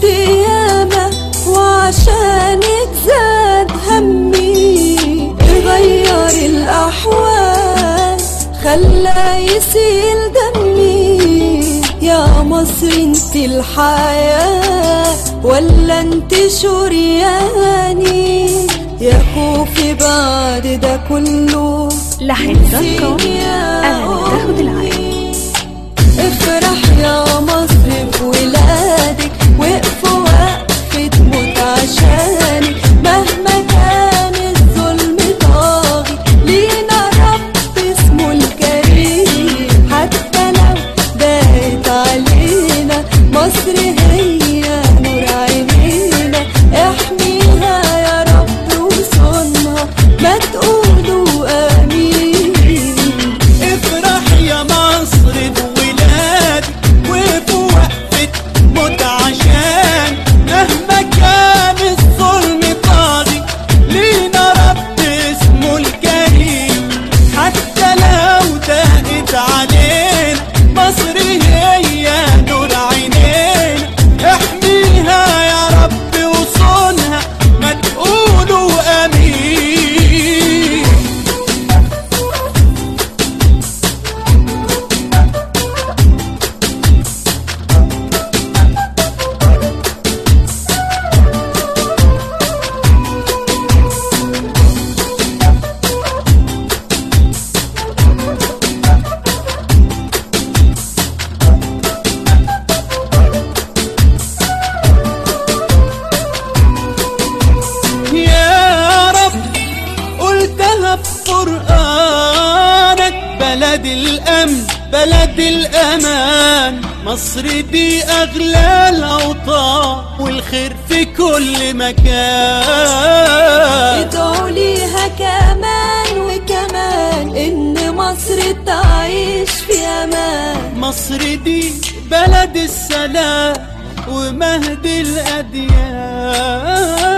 تعبت ياما وعشانك زاد همي غير الأحوال خلى يسيل دمي يا مصر انت الحياة ولا انت شرياني يا خوفي بعد ده كله لحن دوت كوم أغاني تاخد العين افرح يا مصر بولادك وقفوا وقفة موت عشانك مهما كان الظلم طاغي لينا رب اسمه الكريم حتى لو ضاقت علينا مصر هي نور عينينا احميها يا رب وصونها ما تقولوا امين افرح يا مصر بولادك وفي وقفة موت عشان مهما كان الظلم طاغي لينا رب اسمه الكريم حتى لو ضاقت علينا مصر هي نور عينينا احميها يا رب وصونها ما تقولوا امين يا رب قلتها في قرآنك بلد الأمن بلد الأمان مصر دي أغلى الأوطان والخير في كل مكان ادعوا ليها كمان وكمان ان مصر تعيش في امان مصر دي بلد السلام ومهد الأديان